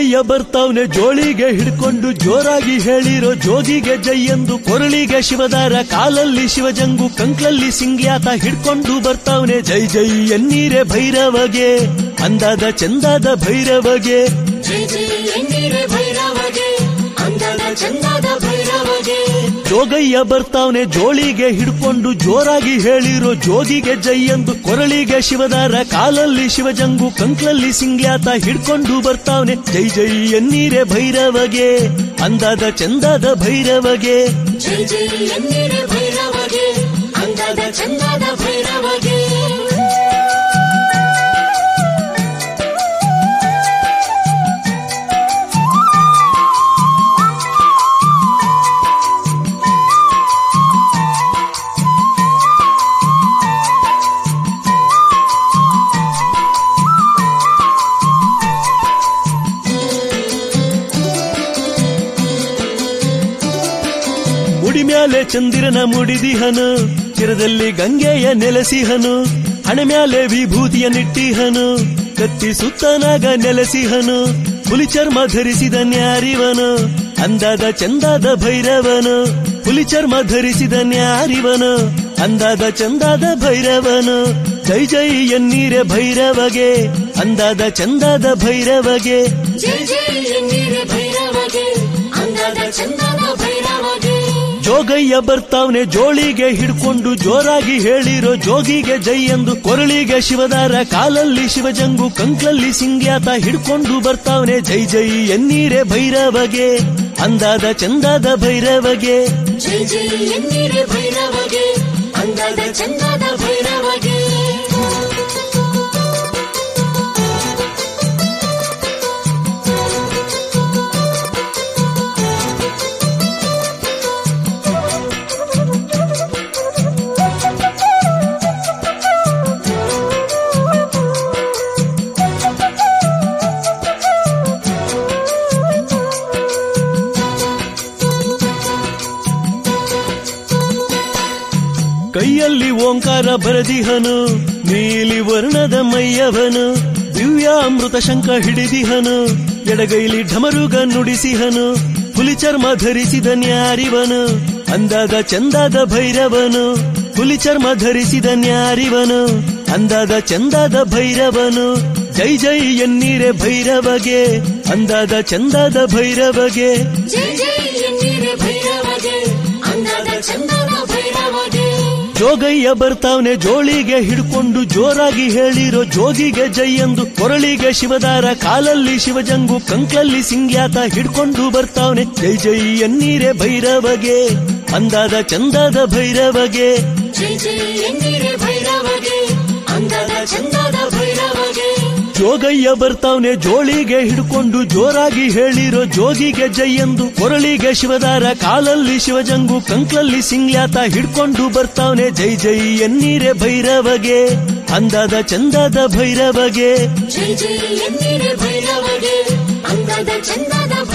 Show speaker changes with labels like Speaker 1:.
Speaker 1: ಜೋಗಯ್ಯ ಬರ್ತಾವ್ನೆ ಜೋಳಿಗೆ ಹಿಡ್ಕೊಂಡು ಜೋರಾಗಿ ಹೇಳಿರೋ ಜೋಗಿಗೆ ಜೈ ಎಂದು ಕೊರಳಿಗೆ ಶಿವದಾರ ಕಾಲಲ್ಲಿ ಶಿವಜಂಗು ಕಂಕ್ಲಲ್ಲಿ ಸಿಂಗ್ಯಾತ ಹಿಡ್ಕೊಂಡು ಬರ್ತಾವ್ನೆ ಜೈ ಜೈ ಎನ್ನೀರೆ ಭೈರವಗೆ ಅಂದಾದ ಚಂದಾದ ಭೈರವಗೆ
Speaker 2: ಜೈ ಜೈ ಎನ್ನೀರೆ ಭೈರವಗೆ ಅಂದದ ಚಂದದ ಭೈರವಗೆ
Speaker 1: ಜೋಗಯ್ಯ ಬರ್ತಾವ್ನೆ ಜೋಳಿಗೆ ಹಿಡ್ಕೊಂಡು ಜೋರಾಗಿ ಹೇಳಿರೋ ಜೋಗಿಗೆ ಜೈ ಎಂದು ಕೊರಳಿಗೆ ಶಿವದಾರ ಕಾಲಲ್ಲಿ ಶಿವಜಂಗು ಕಂಕ್ಲಲ್ಲಿ ಸಿಂಗ್ಯಾತ ಹಿಡ್ಕೊಂಡು ಬರ್ತಾವ್ನೆ ಜೈ ಜೈ ಎನ್ನೀರೆ ಭೈರವಗೆ ಅಂದಾದ ಚಂದಾದ ಭೈರವಗೆ
Speaker 2: ಜೈ ಜೈ ಎನ್ನೀರೆ ಭೈರವಗೆ ಅಂದದ ಚಂದದ ಭೈರವಗೆ
Speaker 1: ಮುಡಿ ಮ್ಯಾಲೆ ಚಂದಿರನ ಮುಡಿದಿಹನು ಚಿರದಲ್ಲಿ ಗಂಗೆಯ ನೆಲೆಸಿಹನು ಹಣೆ ಮ್ಯಾಲೆ ವಿಭೂತಿಯ ನಿಟ್ಟಿಹನು ಕತ್ತಿ ಸುತ್ತನಾಗ ನೆಲೆಸಿಹನು ಹುಲಿ ಚರ್ಮ ಧರಿಸಿದ ನ್ಯಾರಿವನು ಅಂದಾದ ಚಂದಾದ ಭೈರವನು ಹುಲಿ ಚರ್ಮ ಧರಿಸಿದ ನ್ಯಾರಿವನು ಅಂದಾದ ಚಂದಾದ ಭೈರವನು ಜೈ ಜೈ ಎನ್ನೀರೆ ಭೈರವಗೆ ಅಂದಾದ ಚಂದಾದ ಭೈರವಗೆ
Speaker 2: ಜೈ ಜೈ ಎನ್ನೀರೆ ಭೈರವಗೆ ಅಂದದ ಚಂದದ ಭೈರವಗೆ
Speaker 1: ಜೋಗಯ್ಯ ಬರ್ತಾವ್ನೆ ಜೋಳಿಗೆ ಹಿಡ್ಕೊಂಡು ಜೋರಾಗಿ ಹೇಳಿರೋ ಜೋಗಿಗೆ ಜೈ ಎಂದು ಕೊರಳಿಗೆ ಶಿವದಾರ ಕಾಲಲ್ಲಿ ಶಿವಜಂಗು ಕಂಕ್ಲಲ್ಲಿ ಸಿಂಗ್ಯಾತ ಹಿಡ್ಕೊಂಡು ಬರ್ತಾವ್ನೆ ಜೈ ಜೈ ಎನ್ನೀರೆ ಭೈರವಗೆ ಅಂದಾದ ಚಂದಾದ ಭೈರವಗೆ
Speaker 2: ಜೈ ಜೈ ಎನ್ನೀರೆ ಭೈರವಗೆ ಅಂದದ ಚಂದದ ಭೈರವಗೆ
Speaker 1: ಕೈಯಲ್ಲಿ ಓಂಕಾರ ಬರದಿಹನು ನೀಲಿ ವರ್ಣದ ಮೈಯವನು ದಿವ್ಯಾಮೃತ ಶಂಕ ಹಿಡಿದಿಹನು ಎಡಗೈಲಿ ಢಮರುಗ ನುಡಿಸಿಹನು ಹುಲಿ ಚರ್ಮ ಧರಿಸಿದ ನ್ಯಾರಿವನು ಅಂದಾದ ಚಂದಾದ ಭೈರವನು ಹುಲಿ ಚರ್ಮ ಧರಿಸಿದ ನ್ಯಾರಿವನು ಅಂದಾದ ಚಂದಾದ ಭೈರವನು ಜೈ ಜೈ ಎನ್ನೀರೆ ಭೈರವಗೆ ಅಂದಾದ ಚಂದಾದ ಭೈರವಗೆ
Speaker 2: ಜೈ ಜೈ ಎನ್ನೀರೆ ಭೈರವಗೆ ಅಂದದ ಚಂದದ ಭೈರವಗೆ
Speaker 1: ಜೋಗಯ್ಯ ಬರ್ತಾವ್ನೆ ಜೋಳಿಗೆ ಹಿಡ್ಕೊಂಡು ಜೋರಾಗಿ ಹೇಳಿರೋ ಜೋಗಿಗೆ ಜೈ ಎಂದು ಕೊರಳಿಗೆ ಶಿವದಾರ ಕಾಲಲ್ಲಿ ಶಿವಜಂಗು ಕಂಕ್ಲಲ್ಲಿ ಸಿಂಗ್ಯಾತ ಹಿಡ್ಕೊಂಡು ಬರ್ತಾವ್ನೆ ಜೈ ಜೈ ಎನ್ನೀರೆ ಭೈರವಗೆ ಅಂದಾದ ಚಂದಾದ ಭೈರವಗೆ
Speaker 2: ಜೈ ಜೈ ಎನ್ನೀರೆ ಭೈರವಗೆ ಅಂದದ ಚಂದದ ಭೈರವಗೆ
Speaker 1: ಜೋಗಯ್ಯ ಬರ್ತಾವ್ನೆ ಜೋಳಿಗೆ ಹಿಡ್ಕೊಂಡು ಜೋರಾಗಿ ಹೇಳಿರೋ ಜೋಗಿಗೆ ಜೈ ಎಂದು ಕೊರಳಿಗೆ ಶಿವದಾರ ಕಾಲಲ್ಲಿ ಶಿವಜಂಗು ಕಂಕ್ಲಲ್ಲಿ ಸಿಂಗ್ಯಾತ ಹಿಡ್ಕೊಂಡು ಬರ್ತಾವ್ನೆ ಜೈ ಜೈ ಎನ್ನೀರೆ ಭೈರವಗೆ ಅಂದಾದ ಚಂದಾದ ಭೈರವಗೆ
Speaker 2: ಜೈ ಜೈ ಎನ್ನೀರೆ ಭೈರವಗೆ ಅಂದದ ಚಂದದ